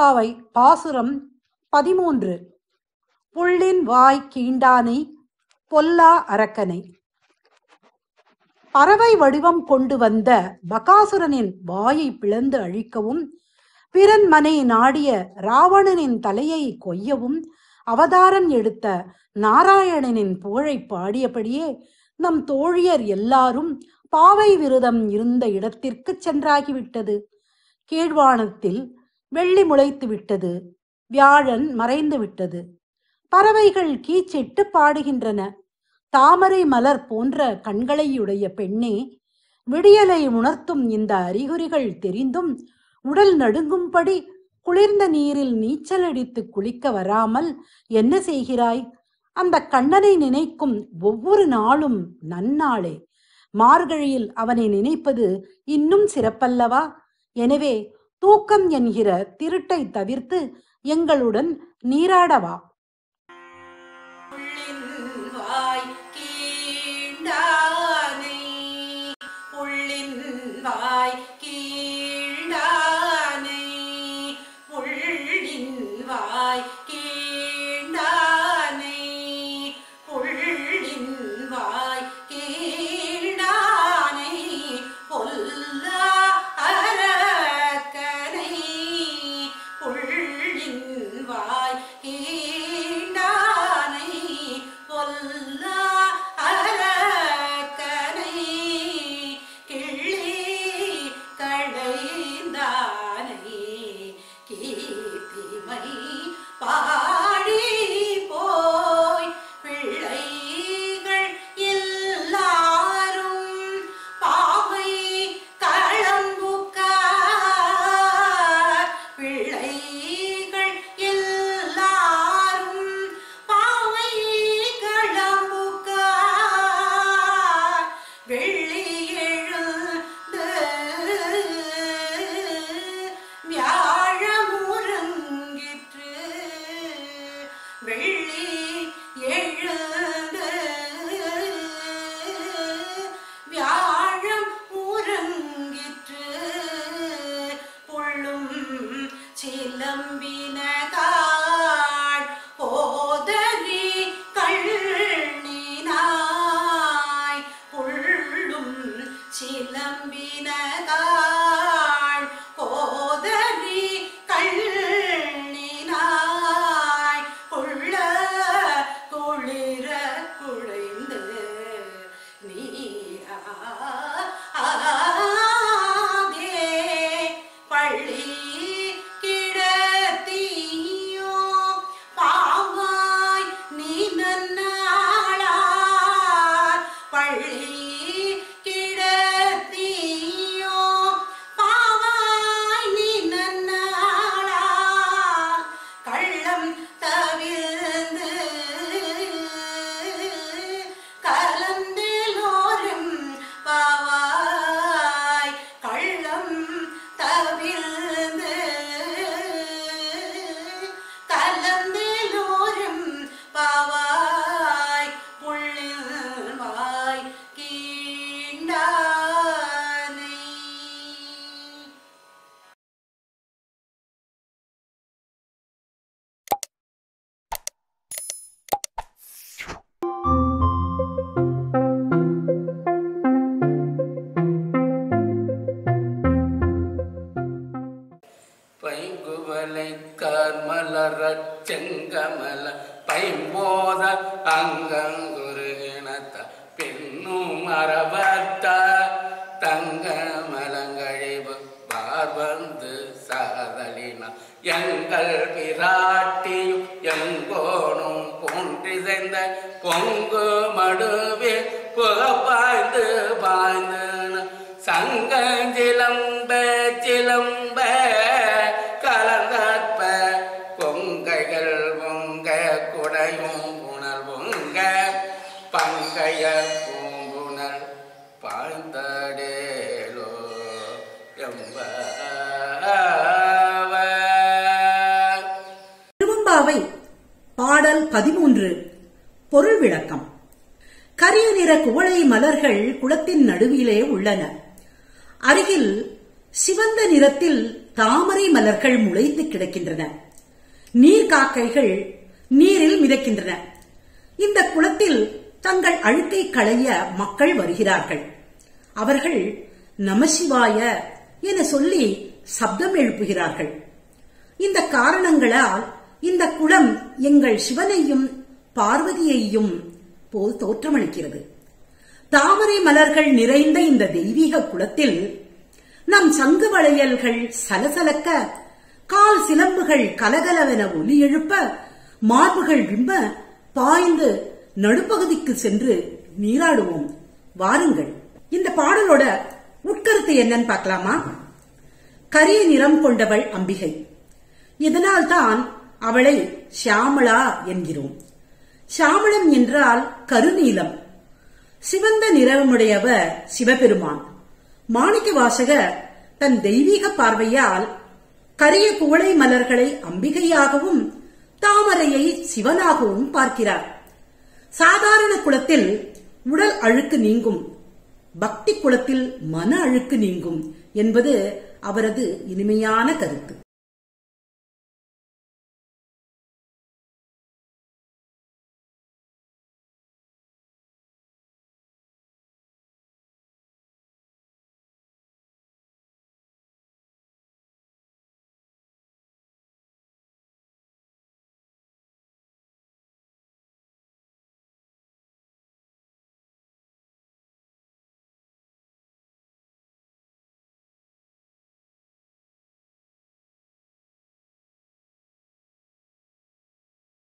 திருவெம்பாவை பாசுரம் பதிமூன்று புள்ளின் வாய் கீண்டானை பொல்லா அரக்கனை பறவை வடிவம் கொண்டு வந்த பகாசுரனின் வாயை பிளந்து அழிக்கவும் பிறன் மனை நாடிய ராவணனின் தலையை கொய்யவும் அவதாரம் எடுத்த நாராயணனின் புகழை பாடியபடியே நம் தோழியர் எல்லாரும் பாவை விரதம் இருந்த இடத்திற்கு சென்றாகிவிட்டது கீழ்வானத்தில் வெள்ளி முளைத்து விட்டது வியாழன் மறைந்து விட்டது பறவைகள் கீச்சிட்டு பாடுகின்றன தாமரை மலர் போன்ற கண்களையுடைய பெண்ணே விடியலை உணர்த்தும் இந்த அறிகுறிகள் தெரிந்தும் உடல் நடுங்கும்படி குளிர்ந்த நீரில் நீச்சல் அடித்து குளிக்க வராமல் என்ன செய்கிறாய் அந்த கண்ணனை நினைக்கும் ஒவ்வொரு நாளும் நன்னாளே மார்கழியில் அவனை நினைப்பது இன்னும் சிறப்பல்லவா எனவே தூக்கம் என்கிற திருட்டை தவிர்த்து எங்களுடன் நீராடவா உள்ளின் வாய் கீண்டானை உள்ளின் வாய் கீண்டானை உள்ளின் வாய் கீண்டானை உள்ளின் வாய் கீண்டானை பொல்லா அரக்கனை உள்ளின் வாய் கீண்டானை பொல்லா அரக்கனை கிள்ளி களைந்தானை கீர்த்திமை பாடி போய் பிள்ளைகள் எல்லாரும் பாவை களம்புக்கார் பிள்ளைகள் எல்லாரும் பாவை களம்புக்கார் வெள்ளி எழுந்து வியாழமுறங்கிற்று வெள்ளி எழுந்து வியாழம் உறங்கிற்று புள்ளும் சிலம்பின காள் போதறி கண்ணினாய் புள்ளும் சிலம்பின காள் போதறி கண்ணினாய் குள்ள குளிர குழைந்து நீராதே பள்ளி கிடத்தியோ பாவாய் நீ நன்னாளார் பள்ளி கிடத்தியோ பாவாய் நீ நன்னாளார் கள்ளம் தவிர்ந்து கலந்தெல்லோரும் பாவாய் கள்ளம் தவிர்ந்து கலந்தெல்லோரும் பாவாய் புள்ளில் வாய் கீண்டானை பைங்குவலை கார்மலரச் செங்கமல பைம்போத அங்கங்குருகிணத்த பெண்ணும் அறவத்த தங்க மலங்கழிவு பார்வந்து சாதலினா எங்கள் பிராட்டியும் எங்கோனும் போன்றிசைந்த பொங்கு மடுவே புக பாய்ந்து பாய்ந்து சங்கஞ்சிலம்ப சிலம்ப கலந்தற்ப பொங்கைகள் பொங்க குடையும் புனல் பொங்க பங்கைய பூங்குணல் பாய்ந்தடேலோ எம்ப திருவம்பாவை பாடல் பதிமூன்று பொருள் விளக்கம் கரிய நிற குவளை மலர்கள் குளத்தின் நடுவிலே உள்ளன அருகில் சிவந்த நிறத்தில் தாமரை மலர்கள் முளைத்து கிடக்கின்றன நீர்க்காக்கைகள் நீரில் மிதக்கின்றன இந்த குளத்தில் தங்கள் அழுக்கை களைய மக்கள் வருகிறார்கள் அவர்கள் நமசிவாய என சொல்லி சப்தம் எழுப்புகிறார்கள் இந்த காரணங்களால் இந்த குளம் எங்கள் சிவனையும் பார்வதியையும் போல் தோற்றமளிக்கிறது தாமரை மலர்கள் நிறைந்த இந்த தெய்வீக குளத்தில் நம் சங்கு வளையல்கள் சலசலக்க கால் சிலம்புகள் கலகலவென ஒலி எழுப்ப மார்புகள் விம்ம பாய்ந்து நடுப்பகுதிக்கு சென்று நீராடுவோம் வாருங்கள் இந்த பாடலோட உட்கருத்து என்னன்னு பார்க்கலாமா கரிய நிறம் கொண்டவள் அம்பிகை இதனால் தான் அவளை ஷியாமளா என்கிறோம் ஷியாமளம் என்றால் கருநீலம் சிவந்த நிறமுடையவர் சிவபெருமான் மாணிக்க வாசகர் தன் தெய்வீக பார்வையால் கரிய குவளை மலர்களை அம்பிகையாகவும் தாமரையை சிவனாகவும் பார்க்கிறார் சாதாரண குலத்தில் உடல் அழுக்கு நீங்கும் பக்தி குலத்தில் மன அழுக்கு நீங்கும் என்பது அவரது இனிமையான கருத்து